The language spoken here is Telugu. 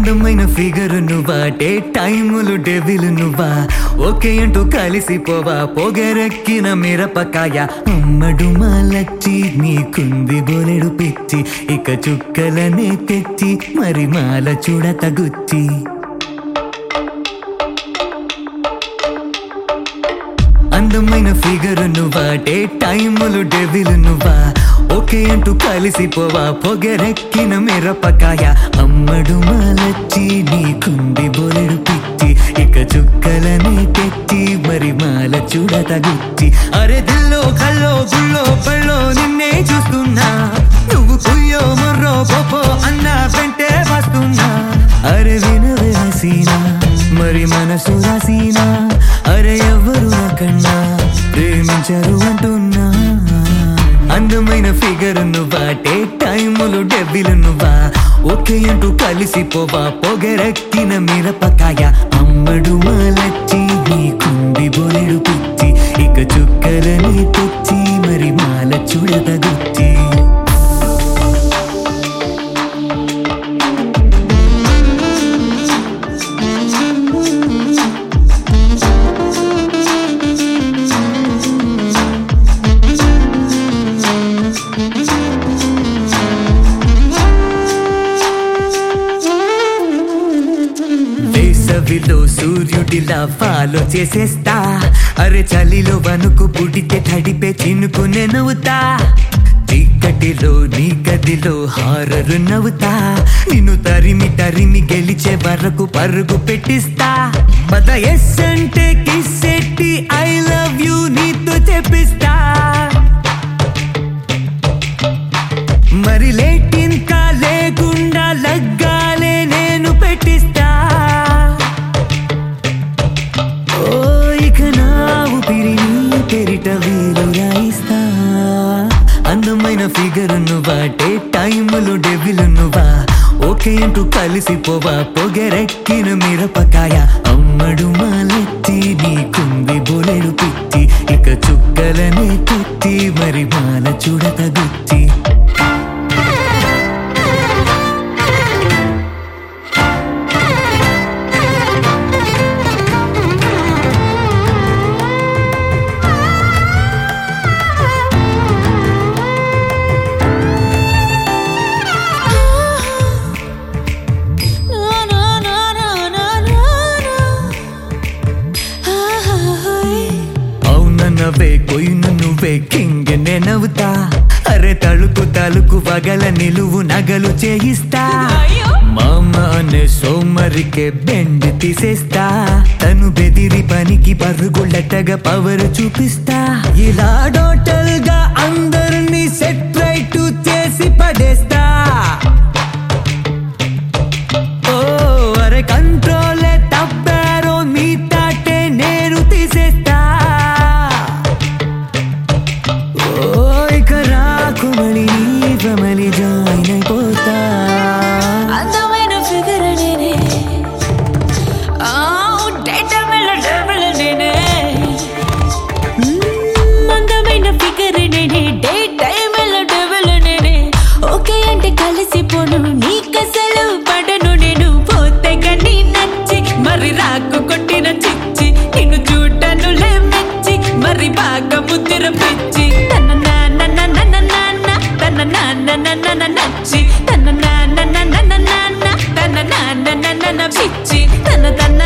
అందమైన ఫిగర్ నువ్వా డే టైములు డెవిల్ నువ్వా ఓకే అంటూ కలిసిపోవా పొగరెక్కిన మిరపకాయ అమ్మడు మాలచ్చి నీకుంది బోలెడు పిచ్చి ఇక చుక్కలనే తెచ్చి మరి మాల చూడ తగుచ్చి అందమైన ఫిగర్ నువ్వా డే టైములు డెవిల్ నువ్వా ఓకే అంటూ కలిసిపోవా పొగరెక్కిన మిరపకాయ అమ్మడు మాలచ్చి నీకుంది బోలెడు పిచ్చి ఇక చుక్కలనే తెచ్చి మరి మాల చూడ తగుచ్చి అరే దిల్లో కల్లో గుళ్ళో పళ్ళో నిన్నే చూస్తున్నా నువ్వు కుయ్యో ముర్రో పోపో అన్న వెంటే వస్తున్నా అరే వినవే హసీనా మరి మనసు రాసీనా అరే ఎవరు నాకన్నా ప్రేమించరు అంటున్నా అందమైన ఫిగర్ నువ్వా డే టైములు డెబ్బిలు నువ్వా ఓకే అంటూ కలిసిపోవా పొగరెక్కిన మిరపకాయ అమ్మడు మాలచ్చి నీకుంది బోలెడు పిచ్చి ఇక చుక్కలని తెచ్చి మరి మాల చూడదగుచ్చి వేసవిలో సూర్యుడిలా ఫాలో చేసేస్తా అరే చలిలో వణుకు పుడితే తడిపే చినుకునే నవ్వుతా చీకటిలో నీ గదిలో హారరు నవ్వుతా నిన్ను తరిమి తరిమి గెలిచే వరకు పరుగు పెట్టిస్తా పద ఎస్ అంటే కిస్ ఎట్టి ఐ లవ్ యూ నీతో చెప్పిస్తా మరి లేట్ ఇంకా లేకుండా లగ్గాలే నేను పెట్టిస్తా ఓ ఇక నా ఊపిరి నీ పెరిట వీలు రాయిస్తా అందమైన ఫిగర్ నువ్వా డే టైములు డెవిల్ నువ్వా ఓకే అంటూ కలిసిపోవా పొగరెక్కిన మిరపకాయ అమ్మడు మాలెత్తి నీకుంది బోలెడు పిచ్చి ఇక చుక్కలనే తెచ్చి మరి మాల చూడతగుచ్చి అవునన్నవే కొయ్యను నువ్వే కింగ్ నవ్వుతా అరే తలుకు తలుకు వగల నిలువు నగలు చేయిస్తా మామ అనే సోమరికే బెండ్ తీసేస్తా తను బెదిరి పనికి పరుగులటగా పవర్ చూపిస్తా ఇలా టోటల్ గా అందరినీ సెట్ రైట్ చేసి పడేస్తా ఓ అరే కంట్రోలే తప్పారో మీ తాటే నేను తీసేస్తా ఓ ఇక రాకు మళ్ళీ మళ్ళీ జాయిన్ అయిపోతా అందమైన ఫిగర్ నేనే ఆ డేటా మెల్ల డబుల్ నేనే మ్మ్, అందమైన ఫిగర్ నేనే డేటా మెల్ల డబుల్ నేనే ఓకే అంటే కలిసిపోను నీకసలు పడను నేను పోతే కానీ నచ్చి మరి రాకు కొట్టిన చిచ్చి నిన్ను చూడనులే మెచ్చి మరి బాగా ముద్ర పిచ్చి తన నాన్న నాన్న నాన్న తన నాన్న నాన్న నచ్చి తన నాన్న నాన్న నాన్న తన నాన్న నాన్న పిచ్చి తన తన